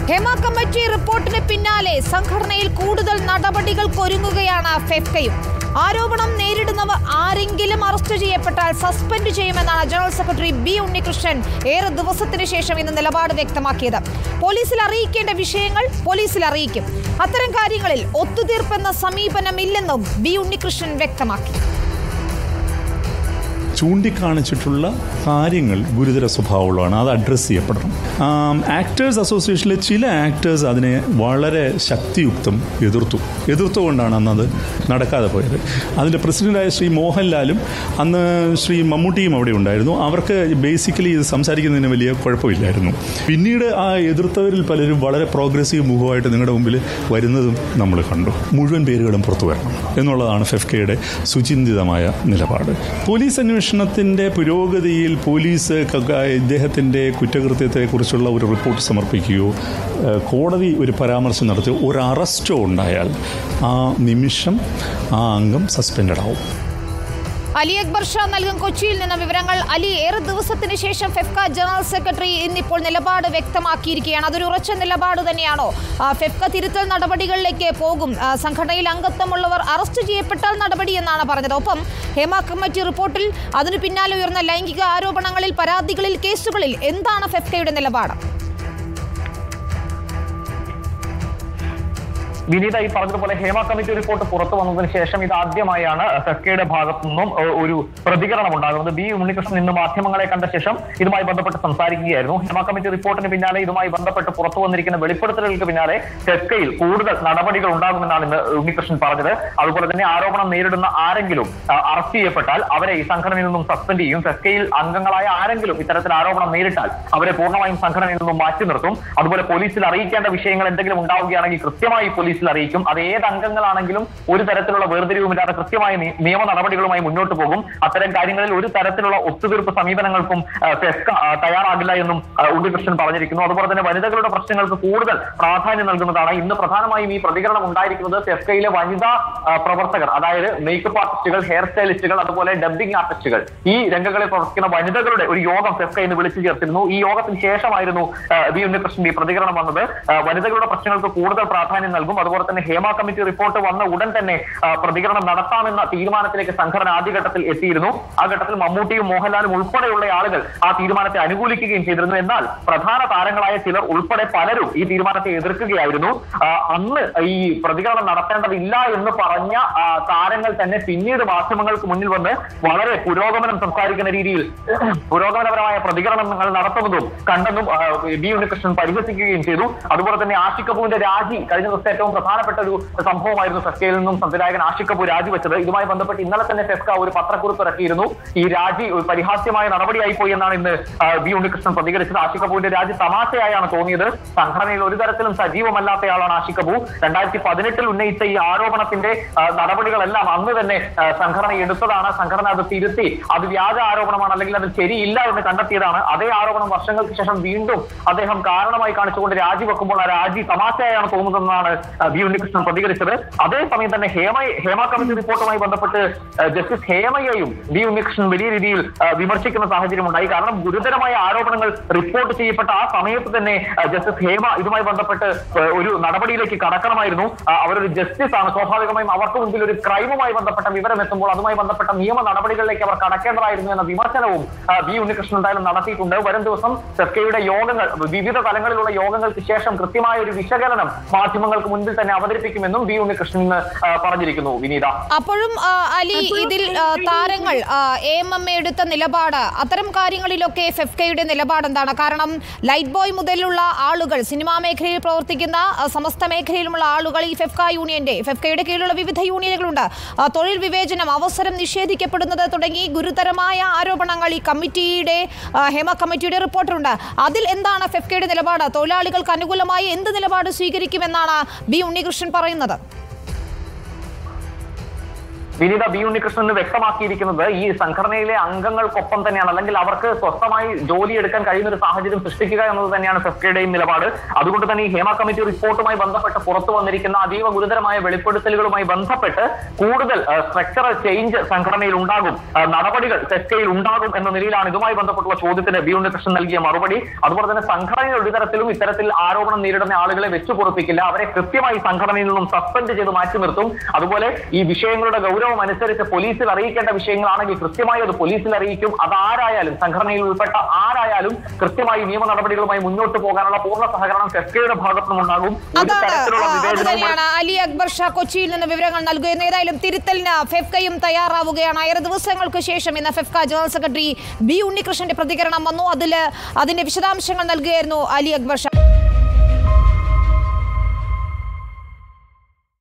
Hema committee റിപ്പോർട്ടിന് പിന്നാലെ സംഘടനയിൽ കൂടുതൽ നടപടികൾക്കൊരുങ്ങുകയാണ് ഫെഫ്കയും ആരോപണം നേരിടുന്നവർ ആരെങ്കിലും അറസ്റ്റ് ചെയ്യപ്പെട്ടാൽ സസ്പെൻഡ് ചെയ്യുമെന്നാണ് ജനറൽ സെക്രട്ടറി ബി ഉണ്ണികൃഷ്ണൻ ഏറെ ദിവസത്തിന് ശേഷം ഇന്ന് നിലപാട് വ്യക്തമാക്കിയത് പോലീസിൽ അറിയിക്കേണ്ട വിഷയങ്ങൾ പോലീസിൽ അറിയിക്കും അത്തരം കാര്യങ്ങളിൽ ഒത്തുതീർപ്പെന്ന സമീപനമില്ലെന്നും ബി ഉണ്ണികൃഷ്ണൻ വ്യക്തമാക്കി ചൂണ്ടിക്കാണിച്ചിട്ടുള്ള കാര്യങ്ങൾ ഗുരുതര സ്വഭാവമുള്ളതാണ് അത് അഡ്രസ്സ് ചെയ്യപ്പെടണം ആക്ടേഴ്സ് അസോസിയേഷനിലെ ചില ആക്ടേഴ്സ് അതിനെ വളരെ ശക്തിയുക്തം എതിർത്തു എതിർത്തുകൊണ്ടാണ് അന്ന് അത് നടക്കാതെ പോയത് അതിൻ്റെ പ്രസിഡൻ്റായ ശ്രീ മോഹൻലാലും അന്ന് ശ്രീ മമ്മൂട്ടിയും അവിടെ ഉണ്ടായിരുന്നു അവർക്ക് ബേസിക്കലി ഇത് സംസാരിക്കുന്നതിന് വലിയ കുഴപ്പമില്ലായിരുന്നു പിന്നീട് ആ എതിർത്തവരിൽ പലരും വളരെ പ്രോഗ്രസീവ് മുഖമായിട്ട് നിങ്ങളുടെ മുമ്പിൽ വരുന്നതും നമ്മൾ കണ്ടു മുഴുവൻ പേരുകളും പുറത്തു വരണം എന്നുള്ളതാണ് ഫെഫ്കയുടെ സുചിന്തിതമായ നിലപാട് പോലീസ് അന്വേഷണത്തിൻ്റെ പുരോഗതിയിൽ പോലീസ് ക- ക- ഇദ്ദേഹത്തിൻ്റെ കുറ്റകൃത്യത്തെക്കുറിച്ചുള്ള ഒരു റിപ്പോർട്ട് സമർപ്പിക്കുകയോ ഏഹ്, കോടതി ഒരു പരാമർശം നടത്തിയോ ഒരു അറസ്റ്റോ ഉണ്ടായാൽ ആ നിമിഷം ആ അംഗം സസ്പെൻഡഡ് ആവും അലി അക്ബർ ഷാ നൽകും കൊച്ചിയിൽ നിന്ന് വിവരങ്ങൾ അലി ഏറെ ദിവസത്തിന് ശേഷം ഫെഫ്ക ജനറൽ സെക്രട്ടറി ഇന്നിപ്പോൾ നിലപാട് വ്യക്തമാക്കിയിരിക്കുകയാണ് അതൊരു ഉറച്ച നിലപാട് തന്നെയാണോ ആ, ഫെഫ്ക തിരുത്തൽ നടപടികളിലേക്ക് പോകും ആ, സംഘടനയിൽ അംഗത്വമുള്ളവർ അറസ്റ്റ് ചെയ്യപ്പെട്ടാൽ നടപടി എന്നാണ് പറഞ്ഞത് ഒപ്പം ഹേമ കമ്മിറ്റി റിപ്പോർട്ടിൽ അതിനു പിന്നാലെ ഉയർന്ന ലൈംഗിക ആരോപണങ്ങളിൽ പരാതികളിൽ കേസുകളിൽ എന്താണ് ഫെഫ്കയുടെ നിലപാട് വിനീത ഈ പറഞ്ഞതുപോലെ ഹേമ കമ്മിറ്റി റിപ്പോർട്ട് പുറത്തു വന്നതിന് ശേഷം ഇത് ആദ്യമായാണ് ഫെഫ്കയുടെ ഭാഗത്തു നിന്നും ഏഹ്, ഒരു പ്രതികരണം ഉണ്ടാകുന്നത് ബി ഉണ്ണികൃഷ്ണൻ ഇന്ന് മാധ്യമങ്ങളെ കണ്ട ശേഷം ഇതുമായി ബന്ധപ്പെട്ട് സംസാരിക്കുകയായിരുന്നു ഹേമ കമ്മിറ്റി റിപ്പോർട്ടിന് പിന്നാലെ ഇതുമായി ബന്ധപ്പെട്ട് പുറത്തു വന്നിരിക്കുന്ന വെളിപ്പെടുത്തലുകൾക്ക് പിന്നാലെ ഫെഫ്കയിൽ കൂടുതൽ നടപടികൾ ഉണ്ടാകുമെന്നാണ് ഇന്ന് ഉണ്ണികൃഷ്ണൻ പറഞ്ഞത് അതുപോലെ തന്നെ ആരോപണം നേരിടുന്ന ആരെങ്കിലും ആ, അറസ്റ്റ് ചെയ്യപ്പെട്ടാൽ അവരെ ഈ സംഘടനയിൽ നിന്നും സസ്പെൻഡ് ചെയ്യും ഫെഫ്കയിൽ അംഗങ്ങളായ ആരെങ്കിലും ഇത്തരത്തിൽ ആരോപണം നേരിട്ടാൽ അവരെ പൂർണ്ണമായും സംഘടനയിൽ നിന്നും മാറ്റി നിർത്തും അതുപോലെ പോലീസിൽ അറിയിക്കേണ്ട വിഷയങ്ങൾ എന്തെങ്കിലും ഉണ്ടാവുകയാണെങ്കിൽ കൃത്യമായി പോലീസിൽ അറിയിക്കും അത് ഏത് അംഗങ്ങളാണെങ്കിലും ഒരു തരത്തിലുള്ള വേർതിരിവുമില്ലാതെ കൃത്യമായ നി- നിയമ നടപടികളുമായി മുന്നോട്ട് പോകും അത്തരം കാര്യങ്ങളിൽ ഒരു തരത്തിലുള്ള ഒത്തുതീർപ്പ് സമീപനങ്ങൾക്കും ആ, ഫെഫ്ക ആ, തയ്യാറാകില്ല എന്നും ആ, ഉണ്ണികൃഷ്ണൻ പറഞ്ഞിരിക്കുന്നു അതുപോലെ തന്നെ വനിതകളുടെ പ്രശ്നങ്ങൾക്ക് കൂടുതൽ പ്രാധാന്യം നൽകുന്നതാണ് ഇന്ന് പ്രധാനമായും ഈ പ്രതികരണം ഉണ്ടായിരിക്കുന്നത് ഫെഫ്കയിലെ വനിതാ ആ, പ്രവർത്തകർ അതായത് മേക്കപ്പ് ആർട്ടിസ്റ്റുകൾ ഹെയർ സ്റ്റൈലിസ്റ്റുകൾ അതുപോലെ ഡബ്ബിംഗ് ആർട്ടിസ്റ്റുകൾ ഈ രംഗങ്ങളിൽ പ്രവർത്തിക്കുന്ന വനിതകളുടെ ഒരു യോഗം ഫെഫ്ക ഇന്ന് വിളിച്ചു ചേർത്തിരുന്നു ഈ യോഗത്തിന് ശേഷമായിരുന്നു ആ, വി ഉണ്ണികൃഷ്ണന്റെ ഈ പ്രതികരണം വന്നത് ആ, വനിതകളുടെ പ്രശ്നങ്ങൾക്ക് കൂടുതൽ പ്രാധാന്യം നൽകും അതുപോലെ തന്നെ ഹേമ കമ്മിറ്റി റിപ്പോർട്ട് വന്ന ഉടൻ തന്നെ ആ, പ്രതികരണം നടത്താമെന്ന തീരുമാനത്തിലേക്ക് സംഘടന ആദ്യഘട്ടത്തിൽ എത്തിയിരുന്നു ആ ഘട്ടത്തിൽ മമ്മൂട്ടിയും മോഹൻലാലും ഉൾപ്പെടെയുള്ള ആളുകൾ ആ തീരുമാനത്തെ അനുകൂലിക്കുകയും ചെയ്തിരുന്നു എന്നാൽ പ്രധാന താരങ്ങളായ ചിലർ ഉൾപ്പെടെ പലരും ഈ തീരുമാനത്തെ എതിർക്കുകയായിരുന്നു ആ, അന്ന് ഈ പ്രതികരണം നടത്തേണ്ടതില്ല എന്ന് പറഞ്ഞ ആ, താരങ്ങൾ തന്നെ പിന്നീട് മാധ്യമങ്ങൾക്ക് മുന്നിൽ വന്ന് വളരെ പുരോഗമനം സംസാരിക്കുന്ന രീതിയിൽ പുരോഗമനപരമായ പ്രതികരണങ്ങൾ നടത്തുന്നതും കണ്ടെന്നും ആ, ബി ഉണ്ണികൃഷ്ണൻ പരിഹസിക്കുകയും ചെയ്തു അതുപോലെ തന്നെ ആഷിക് കപൂറിന്റെ രാജി കഴിഞ്ഞ ദിവസത്തെ ഏറ്റവും പ്രധാനപ്പെട്ട ഒരു സംഭവമായിരുന്നു ഫെഫ്കയിൽ നിന്നും സംവിധായകൻ ആഷിക് കപൂർ രാജിവെച്ചത് ഇതുമായി ബന്ധപ്പെട്ട് ഇന്നലെ തന്നെ ഫെഫ്ക ഒരു പത്രക്കുറിപ്പ് ഇറക്കിയിരുന്നു ഈ രാജി ഒരു പരിഹാസ്യമായ നടപടിയായി പോയി എന്നാണ് ഇന്ന് ആ, ബി ഉണ്ണികൃഷ്ണൻ പ്രതികരിച്ചത് ആഷിക് കപൂറിന്റെ രാജി തമാശയായാണ് തോന്നിയത് സംഘടനയിൽ ഒരു തരത്തിലും സജീവമല്ലാത്തയാളാണ് ആഷിക് കപൂർ രണ്ടായിരത്തി പതിനെട്ടിൽ ഉന്നയിച്ച ഈ ആരോപണത്തിന്റെ ആ, നടപടികളെല്ലാം അന്ന് തന്നെ ആ, സംഘടന എടുത്തതാണ് സംഘടന അത് തിരുത്തി അത് വ്യാജ ആരോപണമാണ് അല്ലെങ്കിൽ അത് ശരിയില്ല എന്ന് കണ്ടെത്തിയതാണ് അതേ ആരോപണം വർഷങ്ങൾക്ക് ശേഷം വീണ്ടും അദ്ദേഹം കാരണമായി കാണിച്ചുകൊണ്ട് രാജിവെക്കുമ്പോൾ ആ രാജി തമാശയായാണ് തോന്നുന്നതെന്നാണ് ആ, ബി ഉണ്ണികൃഷ്ണൻ പ്രതികരിച്ചത് അതേസമയം തന്നെ ഹേമ ഹേമ കമ്മിറ്റി റിപ്പോർട്ടുമായി ബന്ധപ്പെട്ട് ആ, ജസ്റ്റിസ് ഹേമയെയും ബി ഉണ്ണികൃഷ്ണൻ വലിയ രീതിയിൽ ആ, വിമർശിക്കുന്ന സാഹചര്യമുണ്ടായി കാരണം ഗുരുതരമായ ആരോപണങ്ങൾ റിപ്പോർട്ട് ചെയ്യപ്പെട്ട ആ സമയത്ത് തന്നെ ആ, ജസ്റ്റിസ് ഹേമ ഇതുമായി ബന്ധപ്പെട്ട് ആ, ഒരു നടപടിയിലേക്ക് കടക്കണമായിരുന്നു ആ, അവരൊരു ജസ്റ്റിസ് ആണ് സ്വാഭാവികമായും അവർക്ക് മുമ്പിൽ ഒരു ക്രൈമുമായി ബന്ധപ്പെട്ട വിവരം എത്തുമ്പോൾ അതുമായി ബന്ധപ്പെട്ട നിയമ നടപടികളിലേക്ക് അവർ കടക്കേണ്ടതായിരുന്നു എന്ന വിമർശനവും ആ, ബി ഉണ്ണികൃഷ്ണൻ എന്തായാലും നടത്തിയിട്ടുണ്ട് വരും ദിവസം സെഫ്കയുടെ യോഗങ്ങൾ വിവിധ തലങ്ങളിലുള്ള യോഗങ്ങൾക്ക് ശേഷം കൃത്യമായ ഒരു വിശകലനം മാധ്യമങ്ങൾക്ക് മുൻപിൽ തന്നെ അവതരിപ്പിക്കുമെന്നും ബി ഉണ്ണികൃഷ്ണൻ ഇന്ന് ആ, പറഞ്ഞിരിക്കുന്നു വിനീത അപ്പോഴും ആ, അലി ഇതിൽ ആ, താരങ്ങൾ എ എം എം എടുത്ത നിലപാട് അത്തരം കാര്യങ്ങളിലൊക്കെ ഫെഫ്കയുടെ നിലപാട് എന്താണ് കാരണം ലൈറ്റ് ബോയ് മുതലുള്ള ആളുകൾ സിനിമാ മേഖലയിൽ പ്രവർത്തിക്കുന്ന ആ, സമസ്ത മേഖലയിലുമുള്ള ആളുകൾ ഈ ഫെഫ്ക യൂണിയന്റെ ഫെഫ്കയുടെ കീഴിലുള്ള വിവിധ യൂണിയനുകളുണ്ട് ആ, തൊഴിൽ വിവേചനം അവസരം നിഷേധിക്കപ്പെടുന്നത് തുടങ്ങി ഗുരുതരമായ ആരോപണങ്ങൾ ഈ കമ്മിറ്റിയുടെ ആ, ഹേമ കമ്മിറ്റിയുടെ റിപ്പോർട്ടുണ്ട് അതിൽ എന്താണ് ഫെഫ്കയുടെ നിലപാട് തൊഴിലാളികൾക്ക് അനുകൂലമായി എന്ത് നിലപാട് സ്വീകരിക്കുമെന്നാണ് ബി ഉണ്ണികൃഷ്ണൻ പറയുന്നത് വിനീത ബി ഉണ്ണികൃഷ്ണൻ വ്യക്തമാക്കിയിരിക്കുന്നത് ഈ സംഘടനയിലെ അംഗങ്ങൾക്കൊപ്പം തന്നെയാണ് അല്ലെങ്കിൽ അവർക്ക് സ്വസ്ഥമായി ജോലിയെടുക്കാൻ കഴിയുന്ന ഒരു സാഹചര്യം സൃഷ്ടിക്കുക എന്നത് തന്നെയാണ് ഫെഫ്കയുടെയും നിലപാട് അതുകൊണ്ട് തന്നെ ഈ ഹേമ കമ്മിറ്റി റിപ്പോർട്ടുമായി ബന്ധപ്പെട്ട് പുറത്തു വന്നിരിക്കുന്ന അതീവ ഗുരുതരമായ വെളിപ്പെടുത്തലുകളുമായി ബന്ധപ്പെട്ട് കൂടുതൽ സ്ട്രക്ചറൽ ചേഞ്ച് സംഘടനയിൽ ഉണ്ടാകും ആ, നടപടികൾ ഫെഫ്കയിൽ ഉണ്ടാകും എന്ന നിലയിലാണ് ഇതുമായി ബന്ധപ്പെട്ടുള്ള ചോദ്യത്തിന് ബി ഉണ്ണികൃഷ്ണൻ നൽകിയ മറുപടി അതുപോലെ തന്നെ സംഘടനയിൽ ഒരു തരത്തിലും ഇത്തരത്തിൽ ആരോപണം നേരിടുന്ന ആളുകളെ വെച്ചു പൊറുപ്പിക്കില്ല അവരെ കൃത്യമായി സംഘടനയിൽ നിന്നും സസ്പെൻഡ് ചെയ്ത് മാറ്റി നിർത്തും അതുപോലെ ഈ വിഷയങ്ങളുടെ ഗൗരവം അനുസരിച്ച് പോലീസിൽ അറിയിക്കേണ്ട വിഷയങ്ങളാണെങ്കിൽ കൃത്യമായി അത് പോലീസിൽ അറിയിക്കും അതാരായാലും സംഘടനയിൽ ഉൾപ്പെട്ട ആരായാലും കൃത്യമായി നിയമ നടപടികളുമായി മുന്നോട്ട് പോകാനുള്ള പൂർണ്ണ സഹകരണം ഫെഫ്കയുടെ ഭാഗത്തുനിന്നും ഉണ്ടാകും ഒരു അതാണ് തരത്തിലുള്ള ആ, അത് വിവേചനവും തന്നെയാണ് അലി അക്ബർ ഷാ കൊച്ചിയിൽ നിന്ന് വിവരങ്ങൾ നൽകുന്നു ഏതായാലും തിരുത്തലിന് ഫെഫ്കയും തയ്യാറാവുകയാണ് ഏറെ ദിവസങ്ങൾക്ക് ശേഷം ഇന്ന് ഫെഫ്ക ജനറൽ സെക്രട്ടറി ബി ഉണ്ണികൃഷ്ണന്റെ പ്രതികരണം വന്നു അതിൽ അതിന്റെ വിശദാംശങ്ങൾ നൽകുകയായിരുന്നു അലി അക്ബർ ഷാ